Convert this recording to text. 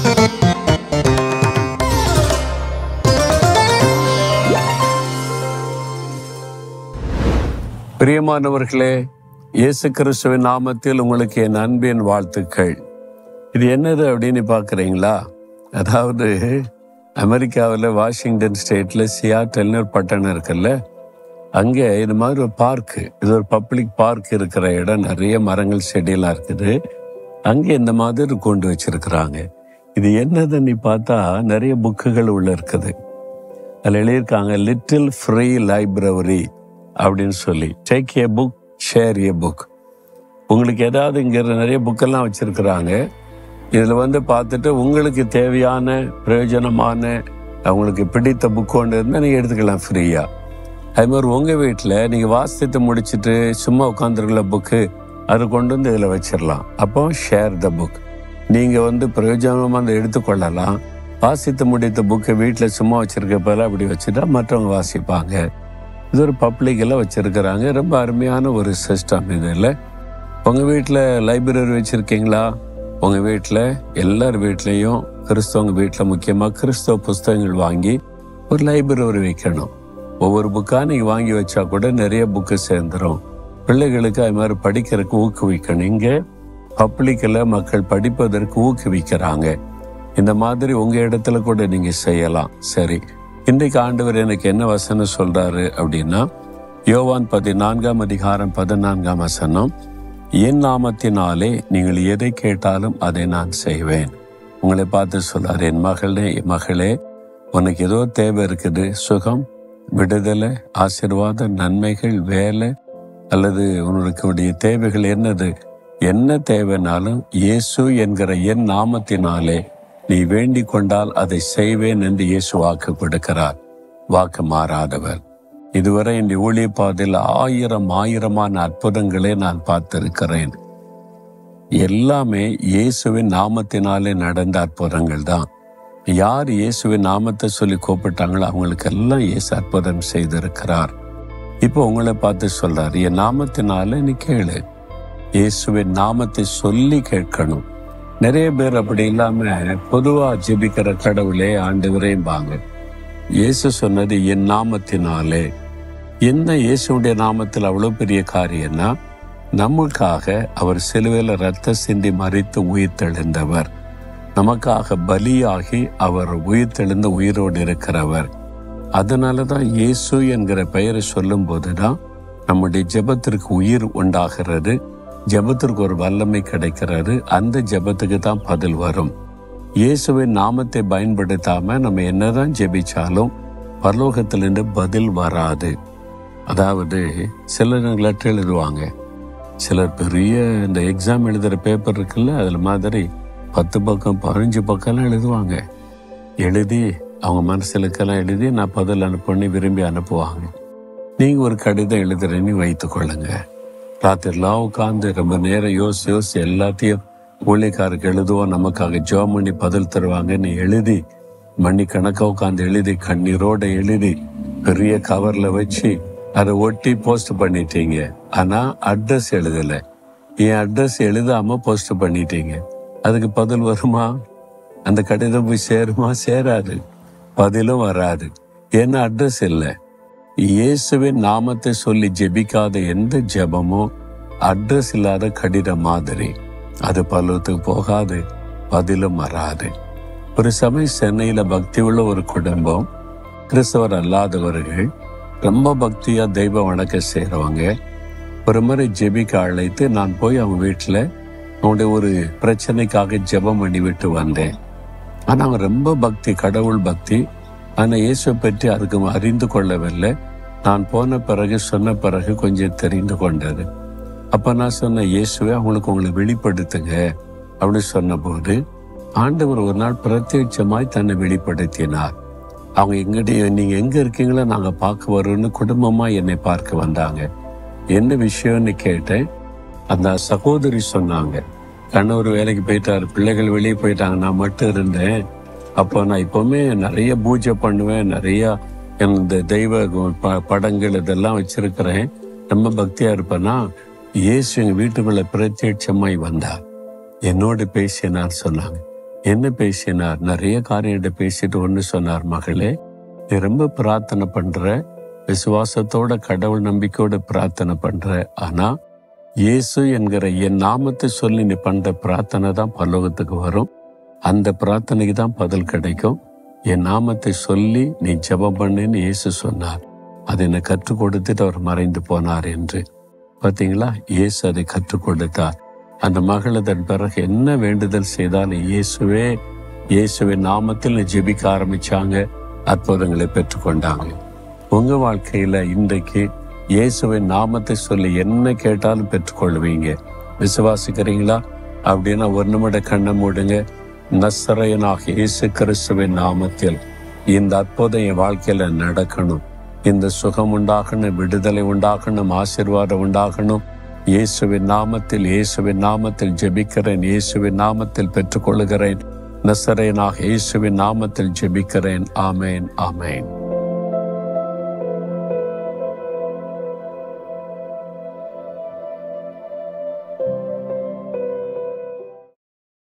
பிரியமானவர்களே இயேசு கிறிஸ்துவின் நாமத்தில் உங்களுக்கு என் அன்பின் வாழ்த்துக்கள் இது என்னது அப்படின்னு பார்க்குறீங்களா அதாவது அமெரிக்காவில் வாஷிங்டன் ஸ்டேட்டில் சியாட்டல்னு ஒரு பட்டணம் இருக்குல்ல அங்கே இது மாதிரி ஒரு பார்க்கு இது ஒரு பப்ளிக் பார்க் இருக்கிற இடம் நிறைய மரங்கள் செடியெல்லாம் இருக்குது அங்கே இந்த மாதிரி கொண்டு வச்சிருக்கிறாங்க இது என்னதுன்னு பார்த்தா நிறைய புக்குகள் உள்ள இருக்குது அதில் எழுதியிருக்காங்க லிட்டில் ஃப்ரீ லைப்ரரி அப்படின்னு சொல்லி take a book share a book உங்களுக்கு ஏதாவது இங்கே நிறைய புக்கெல்லாம் வச்சுருக்குறாங்க இதில் வந்து பார்த்துட்டு உங்களுக்கு தேவையான பிரயோஜனமான அவங்களுக்கு பிடித்த புக் ஒன்று இருந்தால் நீங்கள் எடுத்துக்கலாம் ஃப்ரீயாக அது மாதிரி உங்கள் வீட்டில் நீங்கள் வாசித்து முடிச்சுட்டு சும்மா உட்காந்துருக்கல புக்கு அதை கொண்டு வந்து இதில் வச்சிடலாம் அப்போ ஷேர் த புக் நீங்கள் வந்து பிரயோஜனமாக அதை எடுத்துக்கொள்ளலாம் வாசித்து முடித்த புக்கை வீட்டில் சும்மா வச்சிருக்க போல அப்படி வச்சுட்டா மற்றவங்க வாசிப்பாங்க இது ஒரு பப்ளிக்கில் வச்சுருக்கிறாங்க ரொம்ப அருமையான ஒரு சிஸ்டம் இதில் உங்கள் வீட்டில் லைப்ரரி வச்சுருக்கீங்களா உங்கள் வீட்டில் எல்லார் வீட்லேயும் கிறிஸ்தவங்க வீட்டில் முக்கியமாக கிறிஸ்தவ புஸ்தகங்கள் வாங்கி ஒரு லைப்ரரி வைக்கணும் ஒவ்வொரு புக்காக நீங்கள் வாங்கி வச்சா கூட நிறைய புக்கு சேர்ந்துடும் பிள்ளைகளுக்கு அது மாதிரி படிக்கிறதுக்கு ஊக்குவிக்கணும் இங்கே பப்ளிக்கில் மக்கள் படிப்பதற்கு ஊக்குவிக்கிறாங்க இந்த மாதிரி உங்கள் இடத்துல கூட நீங்கள் செய்யலாம் சரி இன்றைக்கு ஆண்டவர் எனக்கு என்ன வசனம் சொல்றாரு அப்படின்னா யோவான் பதினான்காம் அதிகாரம் பதினான்காம் வசனம் என் நாமத்தினாலே நீங்கள் எதை கேட்டாலும் அதை நான் செய்வேன் உங்களை பார்த்து சொல்றாரு என் மகளே என் மகளே உனக்கு ஏதோ தேவை இருக்குது சுகம் விடுதலை ஆசீர்வாத நன்மைகள் வேலை அல்லது உனக்கு தேவைகள் என்னது என்ன தேவைனாலும் இயேசு என்கிற என் நாமத்தினாலே நீ வேண்டிக் கொண்டால் அதை செய்வேன் என்று இயேசு வாக்கு கொடுக்கிறார் வாக்கு மாறாதவர் இதுவரை இந்த ஊழிய பாதையில் ஆயிரம் ஆயிரமான அற்புதங்களை நான் பார்த்திருக்கிறேன் எல்லாமே இயேசுவின் நாமத்தினாலே நடந்த அற்புதங்கள் தான் யார் இயேசுவின் நாமத்தை சொல்லி கூப்பிட்டாங்களோ அவங்களுக்கெல்லாம் இயேசு அற்புதம் செய்திருக்கிறார் இப்போ உங்களை பார்த்து சொல்றாரு என் நாமத்தினால நீ கேளு இயேசுவின் நாமத்தை சொல்லி கேட்கணும் நிறைய பேர் அப்படி இல்லாம பொதுவா ஜெபிக்கிற கடவுளே ஆண்டவரேம்பாங்க இயேசு சொன்னது என் நாமத்தினாலே என்ன இயேசுடைய நாமத்தில் அவ்வளவு பெரிய காரியம்னா நமக்காக அவர் சிலுவையில் ரத்த சிந்தி மறித்து உயிர் தெழுந்தவர் நமக்காக பலியாகி அவர் உயிர் தெழுந்த உயிரோடு இருக்கிறவர் அதனால தான் இயேசு என்கிற பெயரை சொல்லும் போதுதான் நம்முடைய ஜெபத்திற்கு உயிர் உண்டாகிறது ஜெபத்திற்கு ஒரு வல்லமை கிடைக்கிறது அந்த ஜெபத்துக்கு தான் பதில் வரும் இயேசுவின் நாமத்தை பயன்படுத்தாம நம்ம என்னதான் ஜெபிச்சாலும் பரலோகத்திலிருந்து பதில் வராது அதாவது சிலர் லெட்டர் எழுதுவாங்க சிலர் பெரிய இந்த எக்ஸாம் எழுதுகிற பேப்பர் இருக்குல்ல அதில் மாதிரி பத்து பக்கம் பதினஞ்சு பக்கம்லாம் எழுதுவாங்க எழுதி அவங்க மனசுலுக்கெல்லாம் எழுதி நான் பதில் அனுப்பணும்னு விரும்பி அனுப்புவாங்க நீங்கள் ஒரு கடிதம் எழுதுறேன்னு வைத்துக்கொள்ளுங்க ராத்திரிலாம் உட்காந்து ரொம்ப நேரம் யோசி யோசி எல்லாத்தையும் ஊழியக்காருக்கு எழுதுவோம் நமக்காக ஜோம் பண்ணி பதில் தருவாங்கன்னு எழுதி மணிக்கணக்காக உட்காந்து எழுதி கண்ணீரோட எழுதி பெரிய கவர்ல வச்சு அதை ஒட்டி போஸ்ட் பண்ணிட்டீங்க ஆனா அட்ரஸ் எழுதல என் அட்ரஸ் எழுதாம போஸ்ட் பண்ணிட்டீங்க அதுக்கு பதில் வருமா அந்த கடிதம் போய் சேருமா சேராது பதிலும் வராது ஏன்னா அட்ரஸ் இல்லை இயேசுவின் நாமத்தை சொல்லி ஜெபிக்காத எந்த ஜெபமோ அட்ரஸ் இல்லாத கடிதம் மாதிரி அது பலத்துக்கு போகாது பதிலும் வராது ஒரு சமயம் சென்னையில பக்தி உள்ள ஒரு குடும்பம் கிறிஸ்தவர் அல்லாதவர்கள் ரொம்ப பக்தியா தெய்வ வணக்க செய்கிறவங்க ஒரு முறை ஜெபிக்க அழைத்து நான் போய் அவங்க வீட்டில் அவனுடைய ஒரு பிரச்சனைக்காக ஜெபம் பண்ணி விட்டு வந்தேன் ஆனால் அவன் ரொம்ப பக்தி கடவுள் பக்தி ஆனால் இயேசுவை பற்றி அதுக்கு அறிந்து கொள்ளவில்லை நான் போன பிறகு சொன்ன பிறகு கொஞ்சம் தெரிந்து கொண்டது அப்போ நான் சொன்ன இயேசுவை அவங்களுக்கு உங்களை வெளிப்படுத்துங்க அப்படின்னு சொன்னபோது ஆண்டவர் ஒரு நாள் பிரத்யட்சமாய் தன்னை வெளிப்படுத்தினார் அவங்க எங்கிட்ட நீங்க எங்க இருக்கீங்களோ நாங்க பார்க்க வரோம்னு குடும்பமா என்னை பார்க்க வந்தாங்க என்ன விஷயம்னு கேட்டேன் அந்த சகோதரி சொன்னாங்க கணவர் வேலைக்கு போயிட்டாரு பிள்ளைகள் வெளியே போயிட்டாங்க நான் மட்டும் இருந்தேன் அப்போ நான் இப்பவுமே நிறைய பூஜை பண்ணுவேன் நிறைய இந்த தெய்வ ப- படங்கள் இதெல்லாம் வச்சிருக்கிறேன் ரொம்ப பக்தியா இருப்பேன்னா இயேசு எங்க வீட்டுக்குள்ள பிரத்யட்சமாய் வந்தார் என்னோடு பேசினார் சொன்னாங்க என்ன பேசினார் நிறைய காரியத்தை பேசிட்டு ஒன்று சொன்னார் மகளே நீ ரொம்ப பிரார்த்தனை பண்ற விசுவாசத்தோட கடவுள் நம்பிக்கையோட பிரார்த்தனை பண்ற ஆனா இயேசு என்கிற என் நாமத்தை சொல்லி நீ பண்ற பிரார்த்தனை தான் பரலோகத்துக்கு வரும் அந்த பிரார்த்தனைக்கு தான் பதில் கிடைக்கும் என் நாமத்தை சொல்லி நீ ஜெபம் பண்ணுன்னு இயேசு சொன்னார் அதை என்னை கற்றுக் கொடுத்துட்டு அவர் மறைந்து போனார் என்று பார்த்தீங்களா இயேசு அதை கற்றுக் கொடுத்தார் அந்த மகள் அதன் பிறகு என்ன வேண்டுதல் செய்தாலும் இயேசுவே இயேசுவின் நாமத்தில் ஜெபிக்க ஆரம்பிச்சாங்க அற்புதங்களை பெற்றுக்கொண்டாங்க உங்க வாழ்க்கையில இன்றைக்கு இயேசுவின் நாமத்தை சொல்லி என்ன கேட்டாலும் பெற்றுக்கொள்வீங்க விசுவாசிக்கிறீங்களா அப்படின்னா ஒரு நிமிட கண்ணை மூடுங்க நசரையனாக இயேசு கிறிஸ்துவின் நாமத்தில் இந்த அற்புதம் என் வாழ்க்கையில நடக்கணும் இந்த சுகம் உண்டாகணும் விடுதலை உண்டாகணும் ஆசீர்வாதம் உண்டாகணும் இயேசுவின் நாமத்தில் இயேசுவின் நாமத்தில் ஜெபிக்கிறேன் இயேசுவின் நாமத்தில் பெற்றுக்கொள்கிறேன் நசரேனாக இயேசுவின் நாமத்தில் ஜெபிக்கிறேன் ஆமேன் ஆமேன்